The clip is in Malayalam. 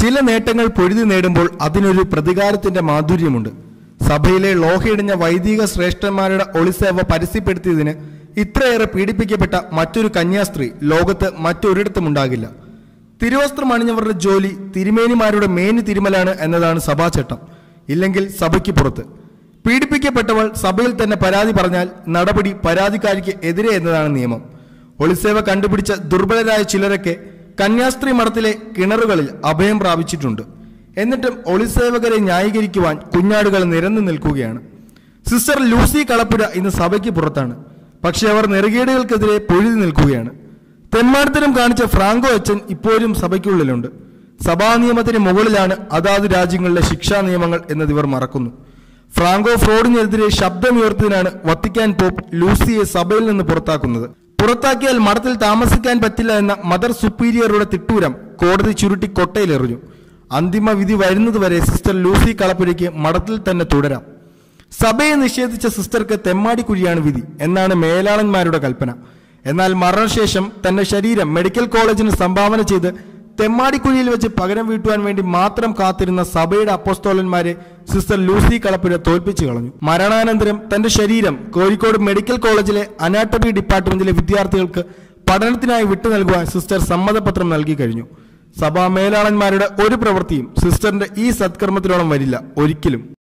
ചില നേട്ടങ്ങൾ പൊഴുതി നേടുമ്പോൾ അതിനൊരു പ്രതികാരത്തിന്റെ മാധുര്യമുണ്ട് സഭയിലെ ലോഹയിടിഞ്ഞ വൈദിക ശ്രേഷ്ഠന്മാരുടെ ഒളിസേവ പരസ്യപ്പെടുത്തിയതിന് ഇത്രയേറെ പീഡിപ്പിക്കപ്പെട്ട മറ്റൊരു കന്യാസ്ത്രീ ലോകത്ത് മറ്റൊരിടത്തും ഉണ്ടാകില്ല തിരുവസ്ത്രം അണിഞ്ഞവരുടെ ജോലി തിരുമേനിമാരുടെ മേനി തിരുമലാണ് എന്നതാണ് സഭാചട്ടം ഇല്ലെങ്കിൽ സഭയ്ക്ക് പുറത്ത് പീഡിപ്പിക്കപ്പെട്ടവൾ സഭയിൽ തന്നെ പരാതി പറഞ്ഞാൽ നടപടി പരാതിക്കാരിക്ക് എതിരെ എന്നതാണ് നിയമം ഒളിസേവ കണ്ടുപിടിച്ച ദുർബലരായ ചിലരൊക്കെ കന്യാസ്ത്രീ മഠത്തിലെ കിണറുകളിൽ അഭയം പ്രാപിച്ചിട്ടുണ്ട് എന്നിട്ടും ഒളിസേവകരെ ന്യായീകരിക്കുവാൻ കുഞ്ഞാടുകൾ നിരന്നു നിൽക്കുകയാണ് സിസ്റ്റർ ലൂസി കളപ്പുര ഇന്ന് സഭയ്ക്ക് പുറത്താണ് പക്ഷെ അവർ നെറുകേടുകൾക്കെതിരെ പൊഴുതി നിൽക്കുകയാണ് തെമ്മാടത്തരം കാണിച്ച ഫ്രാങ്കോ അച്ഛൻ ഇപ്പോഴും സഭയ്ക്കുള്ളിലുണ്ട് സഭാ നിയമത്തിന് മുകളിലാണ് അതാത് രാജ്യങ്ങളിലെ ശിക്ഷാ നിയമങ്ങൾ എന്നത് ഇവർ മറക്കുന്നു ഫ്രാങ്കോ ഫ്രോഡിനെതിരെ ശബ്ദമുയർത്തിയതിനാണ് വത്തിക്കാൻ പോപ്പ് ലൂസിയെ സഭയിൽ നിന്ന് പുറത്താക്കുന്നത് പുറത്താക്കിയാൽ മഠത്തിൽ താമസിക്കാൻ പറ്റില്ല എന്ന മദർ സുപ്പീരിയറുടെ തിട്ടൂരം കോടതി ചുരുട്ടി കൊട്ടയിലെറിഞ്ഞു അന്തിമ വിധി വരുന്നതുവരെ സിസ്റ്റർ ലൂസി കളപ്പുരയ്ക്ക് മഠത്തിൽ തന്നെ തുടരാം സഭയെ നിഷേധിച്ച സിസ്റ്റർക്ക് തെമ്മാടിക്കുഴിയാണ് വിധി എന്നാണ് മേലാളന്മാരുടെ കൽപ്പന എന്നാൽ മരണശേഷം തന്റെ ശരീരം മെഡിക്കൽ കോളേജിന് സംഭാവന ചെയ്ത് തെമ്മാടിക്കുഴിയിൽ വെച്ച് പകരം വീട്ടുവാൻ വേണ്ടി മാത്രം കാത്തിരുന്ന സഭയുടെ അപ്പോസ്തോലന്മാരെ സിസ്റ്റർ ലൂസി കളപ്പുര തോൽപ്പിച്ചു കളഞ്ഞു മരണാനന്തരം തന്റെ ശരീരം കോഴിക്കോട് മെഡിക്കൽ കോളേജിലെ അനാട്ടമി ഡിപ്പാർട്ട്മെന്റിലെ വിദ്യാർത്ഥികൾക്ക് പഠനത്തിനായി വിട്ടു നൽകുവാൻ സിസ്റ്റർ സമ്മതപത്രം നൽകി കഴിഞ്ഞു സഭാ മേലാളന്മാരുടെ ഒരു പ്രവൃത്തിയും സിസ്റ്ററിന്റെ ഈ സത്കർമ്മത്തിനോളം വരില്ല ഒരിക്കലും